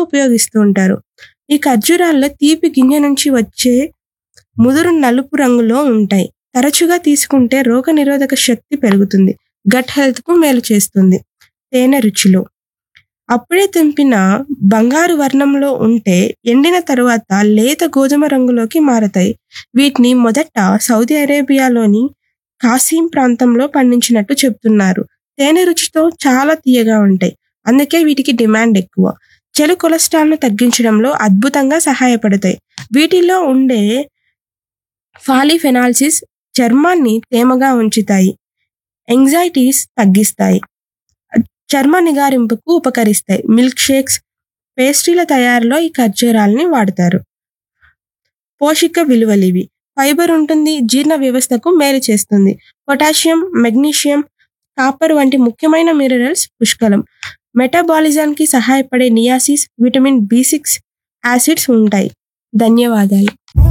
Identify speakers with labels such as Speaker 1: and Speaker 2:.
Speaker 1: ఉపయోగిస్తూ ఉంటారు ఈ ఖర్జూరాల్లో తీపి గింజ నుంచి వచ్చే ముదురు నలుపు రంగులో ఉంటాయి తరచుగా తీసుకుంటే రోగ నిరోధక శక్తి పెరుగుతుంది గట్ హెల్త్ కు మేలు చేస్తుంది తేనె రుచిలో అప్పుడే తెంపిన బంగారు వర్ణంలో ఉంటే ఎండిన తరువాత లేత గోధుమ రంగులోకి మారతాయి వీటిని మొదట సౌదీ అరేబియాలోని కాసీం ప్రాంతంలో పండించినట్టు చెప్తున్నారు తేనె రుచితో చాలా తీయగా ఉంటాయి అందుకే వీటికి డిమాండ్ ఎక్కువ చెడు కొలెస్ట్రాల్ను తగ్గించడంలో అద్భుతంగా సహాయపడతాయి వీటిలో ఉండే ఫాలిఫెనాల్సిస్ చర్మాన్ని తేమగా ఉంచుతాయి ఎంగ్జైటీస్ తగ్గిస్తాయి చర్మ నిగారింపుకు ఉపకరిస్తాయి మిల్క్ షేక్స్ పేస్ట్రీల తయారీలో ఈ ఖర్జూరాలని వాడతారు పోషక విలువలు ఇవి ఫైబర్ ఉంటుంది జీర్ణ వ్యవస్థకు మేలు చేస్తుంది పొటాషియం మెగ్నీషియం కాపర్ వంటి ముఖ్యమైన మినరల్స్ పుష్కలం మెటాబాలిజానికి సహాయపడే niacin vitamin B six acids ఉంటాయి ధన్యవాదాలు